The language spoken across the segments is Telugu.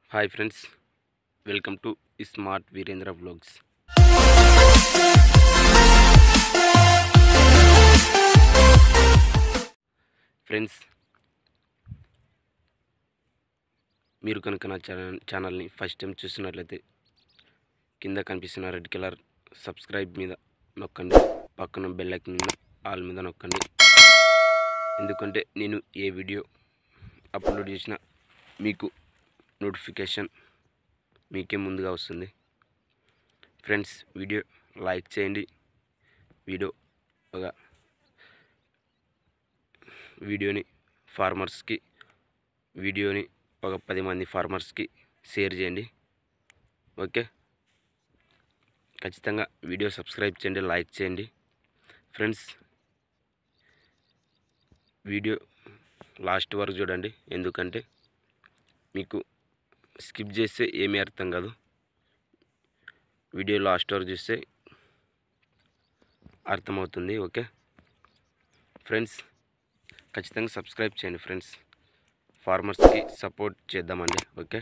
hi friends welcome to smart Veerendra vlogs friends మీరు కనుక నా ఛానల్ ఛానల్ని ఫస్ట్ టైం చూస్తున్నట్లయితే కింద కనిపిస్తున్న రెడ్ కలర్ సబ్స్క్రైబ్ మీద నొక్కండి పక్కన బెల్ ఐకాన్ మీద ఆల్ మీద నొక్కండి ఎందుకంటే నేను ఏ వీడియో అప్లోడ్ చేసినా మీకు నోటిఫికేషన్ మీకే ముందుగా వస్తుంది ఫ్రెండ్స్ వీడియో లైక్ చేయండి వీడియో ఒక వీడియోని ఫార్మర్స్కి వీడియోని ఒక పది మంది ఫార్మర్స్కి షేర్ చేయండి ఓకే ఖచ్చితంగా వీడియో సబ్స్క్రైబ్ చేయండి లైక్ చేయండి ఫ్రెండ్స్ వీడియో లాస్ట్ వరకు చూడండి ఎందుకంటే మీకు స్కిప్ చేస్తే ఏమీ అర్థం కాదు వీడియో లాస్ట్ వరకు చూస్తే అర్థమవుతుంది ఓకే ఫ్రెండ్స్ ఖచ్చితంగా సబ్స్క్రైబ్ చేయండి ఫ్రెండ్స్ ఫార్మర్స్కి సపోర్ట్ చేద్దామండి ఓకే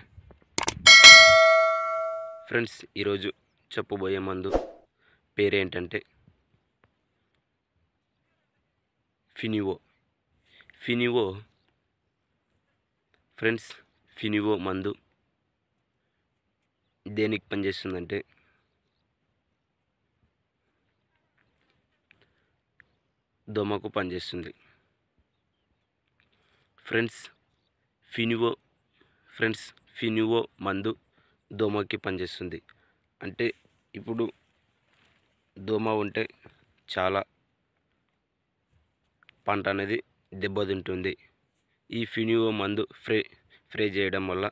ఫ్రెండ్స్ ఈరోజు చెప్పబోయే మందు పేరేంటంటే ఫినివో ఫినివో ఫ్రెండ్స్ ఫినివో మందు దేనికి పనిచేస్తుందంటే దోమకు పనిచేస్తుంది ఫ్రెండ్స్ ఫినివో ఫ్రెండ్స్ ఫినివో మందు దోమకి పనిచేస్తుంది అంటే ఇప్పుడు దోమ ఉంటే చాలా పంట అనేది దెబ్బతింటుంది ఈ ఫినివో మందు ఫ్రే స్ప్రే చేయడం వల్ల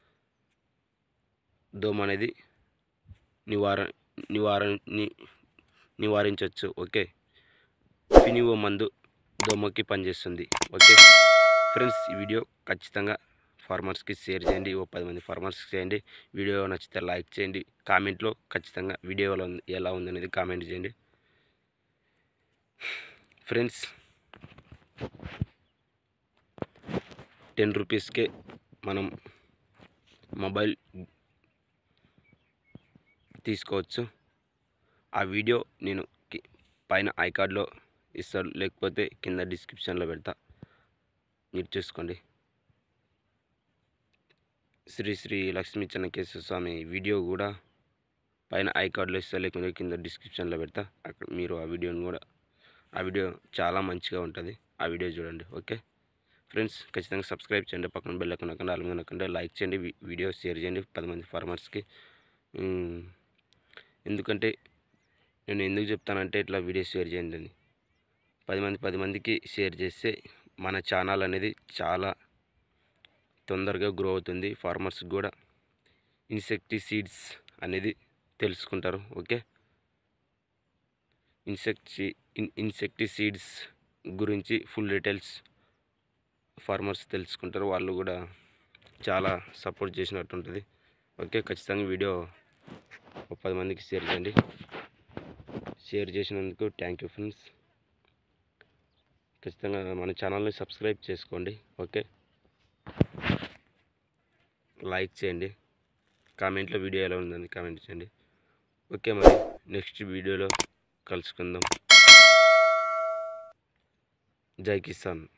దోమ అనేది నివార నివార ని- నివారించవచ్చు ఓకే ఫినివో మందు దోమకి పనిచేస్తుంది ఓకే ఫ్రెండ్స్ ఈ వీడియో ఖచ్చితంగా ఫార్మర్స్కి షేర్ చేయండి ఓ పది మంది ఫార్మర్స్కి చేయండి వీడియో నచ్చితే లైక్ చేయండి కామెంట్లో ఖచ్చితంగా వీడియో ఎలా ఉంది ఎలా ఉందనేది కామెంట్ చేయండి ఫ్రెండ్స్ టెన్ రూపీస్కే మనం మొబైల్ తీసుకోవచ్చు ఆ వీడియో నేను కి- పైన ఐకార్డ్లో ఇస్తాను లేకపోతే కింద డిస్క్రిప్షన్లో పెడతా మీరు చూసుకోండి శ్రీ శ్రీ లక్ష్మీ చెన్నకేశ్వర స్వామి వీడియో కూడా పైన ఐకార్డ్లో ఇస్తా లేకపోతే కింద డిస్క్రిప్షన్లో పెడతా అక్కడ మీరు ఆ వీడియోని కూడా ఆ వీడియో చాలా మంచిగా ఉంటుంది ఆ వీడియో చూడండి ఓకే ఫ్రెండ్స్ ఖచ్చితంగా సబ్స్క్రైబ్ చేయండి పక్కన బెల్ ఐకాన్ నొక్కండి అలాగే నొక్కండి లైక్ చేయండి వీ- వీడియో షేర్ చేయండి పది మంది ఫార్మర్స్కి ఉమ్, ఎందుకంటే నేను ఎందుకు చెప్తానంటే ఇట్లా వీడియో షేర్ చేయండి అని పది మంది పది మందికి షేర్ చేస్తే మన ఛానల్ అనేది చాలా తొందరగా గ్రో అవుతుంది ఫార్మర్స్కి కూడా ఇన్సెక్టిసీడ్స్ అనేది తెలుసుకుంటారు ఓకే ఇన్సెక్టి ఇన్సెక్టిసీడ్స్ గురించి ఫుల్ డీటెయిల్స్ ఫార్మర్స్ తెలుసుకుంటారు వాళ్ళు కూడా చాలా సపోర్ట్ చేసినట్టు ఉంటుంది ఓకే ఖచ్చితంగా వీడియో ఒక పది మందికి షేర్ చేయండి షేర్ చేసినందుకు థ్యాంక్ యూ ఫ్రెండ్స్ ఖచ్చితంగా మన ఛానల్ని సబ్స్క్రైబ్ చేసుకోండి ఓకే లైక్ చేయండి కామెంట్లో వీడియో ఎలా ఉందని కామెంట్ చేయండి ఓకే మరి నెక్స్ట్ వీడియోలో కలుసుకుందాం జై కిసాన్